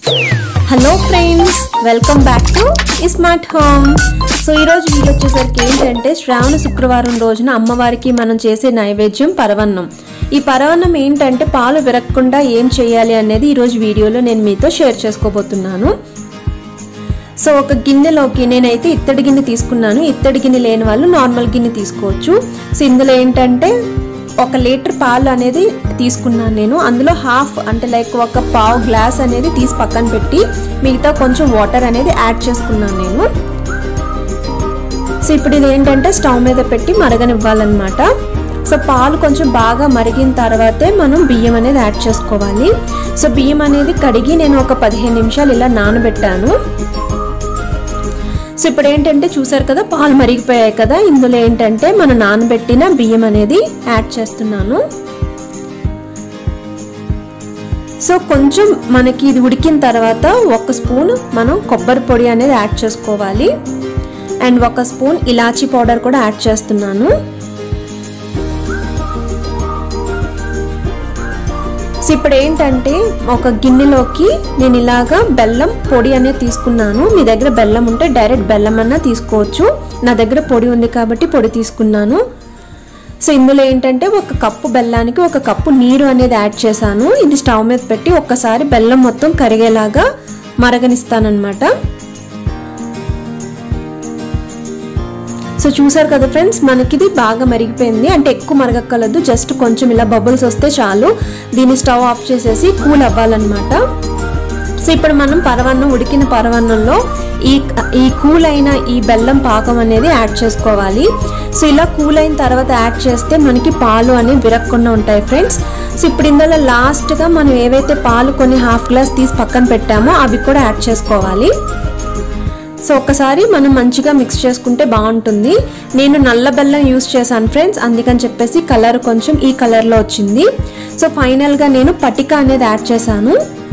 hello friends welcome back to smart home so ఈరోజు video వచ్చేసరికి ఏంటంటే శ్రావణ శుక్రవారం రోజున అమ్మవారికి మనం చేసే నైవేద్యం పరవన్నం ఈ పరవన్నం ఏంటంటే పాలు విరగకుండా ఏం చేయాలి అనేది ఈరోజు వీడియోలో నేను మీతో షేర్ చేసుకోబోతున్నాను సో ఒక గిన్నెలోకి నేనైతే ఇత్తడి గిన్నె తీసుకున్నాను ఇత్తడి గిన్నె లేని వాళ్ళు నార్మల్ గిన్నె తీసుకోవచ్చు సో ఇందులో ఏంటంటే ఒక లీటర్ పాలు అనేది తీసుకున్నాను నేను అందులో హాఫ్ అంటే లైక్ ఒక పావు గ్లాస్ అనేది తీసి పక్కన పెట్టి మిగతా కొంచెం వాటర్ అనేది యాడ్ చేసుకున్నాను నేను సో ఇప్పుడు ఇది ఏంటంటే స్టవ్ మీద పెట్టి మరగనివ్వాలన్నమాట సో పాలు కొంచెం బాగా మరిగిన తర్వాతే మనం బియ్యం అనేది యాడ్ చేసుకోవాలి సో బియ్యం అనేది కడిగి నేను ఒక పదిహేను నిమిషాలు ఇలా నానబెట్టాను సో ఇప్పుడు ఏంటంటే చూసారు కదా పాలు మరిగిపోయాయి కదా ఇందులో ఏంటంటే మన నానబెట్టిన బియ్యం అనేది యాడ్ చేస్తున్నాను సో కొంచెం మనకి ఇది ఉడికిన తర్వాత ఒక స్పూన్ మనం కొబ్బరి పొడి అనేది యాడ్ చేసుకోవాలి అండ్ ఒక స్పూన్ ఇలాచీ పౌడర్ కూడా యాడ్ చేస్తున్నాను సో ఇప్పుడు ఏంటంటే ఒక గిన్నెలోకి నేను ఇలాగా బెల్లం పొడి అనేది తీసుకున్నాను మీ దగ్గర బెల్లం ఉంటే డైరెక్ట్ బెల్లం అన్నా తీసుకోవచ్చు నా దగ్గర పొడి ఉంది కాబట్టి పొడి తీసుకున్నాను సో ఇందులో ఏంటంటే ఒక కప్పు బెల్లానికి ఒక కప్పు నీరు అనేది యాడ్ చేశాను ఇది స్టవ్ మీద పెట్టి ఒక్కసారి బెల్లం మొత్తం కరిగేలాగా మరగనిస్తానమాట సో చూసారు కదా ఫ్రెండ్స్ మనకి ఇది బాగా మరిగిపోయింది అంటే ఎక్కువ మరగక్కలదు జస్ట్ కొంచెం ఇలా బబుల్స్ వస్తే చాలు దీన్ని స్టవ్ ఆఫ్ చేసేసి కూల్ అవ్వాలన్నమాట సో ఇప్పుడు మనం పరవన్నం ఉడికిన పరవన్నంలో ఈ ఈ కూల్ అయిన ఈ బెల్లం పాకం అనేది యాడ్ చేసుకోవాలి సో ఇలా కూల్ అయిన తర్వాత యాడ్ చేస్తే మనకి పాలు అనేవి విరగకుండా ఉంటాయి ఫ్రెండ్స్ సో ఇప్పుడు ఇందులో లాస్ట్గా మనం ఏవైతే పాలు కొన్ని హాఫ్ గ్లాస్ తీసి పక్కన పెట్టామో అవి కూడా యాడ్ చేసుకోవాలి సో ఒక్కసారి మనం మంచిగా మిక్స్ చేసుకుంటే బాగుంటుంది నేను నల్ల బెల్లం యూస్ చేశాను ఫ్రెండ్స్ అందుకని చెప్పేసి కలర్ కొంచెం ఈ కలర్లో వచ్చింది సో ఫైనల్గా నేను పటిక అనేది యాడ్ చేశాను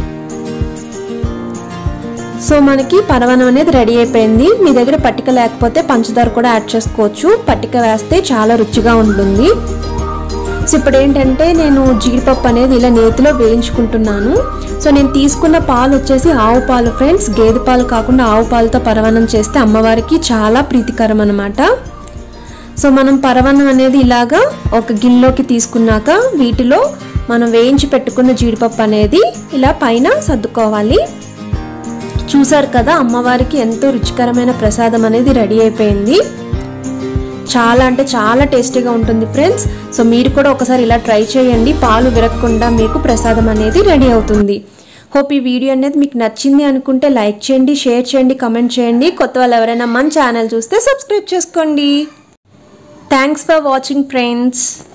సో మనకి పరవనం అనేది రెడీ అయిపోయింది మీ దగ్గర పట్టిక లేకపోతే పంచదార కూడా యాడ్ చేసుకోవచ్చు పట్టిక వేస్తే చాలా రుచిగా ఉంటుంది సో ఇప్పుడు ఏంటంటే నేను జీడిపప్పు అనేది ఇలా నేతిలో వేయించుకుంటున్నాను సో నేను తీసుకున్న పాలు వచ్చేసి ఆవు పాలు ఫ్రెండ్స్ గేదె పాలు కాకుండా ఆవు పాలతో పరవన్నం చేస్తే అమ్మవారికి చాలా ప్రీతికరం అనమాట సో మనం పరవన్నం అనేది ఇలాగా ఒక గిన్నెలోకి తీసుకున్నాక వీటిలో మనం వేయించి పెట్టుకున్న జీడిపప్పు అనేది ఇలా పైన సర్దుకోవాలి చూసారు కదా అమ్మవారికి ఎంతో రుచికరమైన ప్రసాదం అనేది రెడీ అయిపోయింది చాలా అంటే చాలా టేస్టీగా ఉంటుంది ఫ్రెండ్స్ సో మీరు కూడా ఒకసారి ఇలా ట్రై చేయండి పాలు విరగకుండా మీకు ప్రసాదం అనేది రెడీ అవుతుంది హోప్ ఈ వీడియో అనేది మీకు నచ్చింది అనుకుంటే లైక్ చేయండి షేర్ చేయండి కమెంట్ చేయండి కొత్త వాళ్ళు ఎవరైనా మన ఛానల్ చూస్తే సబ్స్క్రైబ్ చేసుకోండి థ్యాంక్స్ ఫర్ వాచింగ్ ఫ్రెండ్స్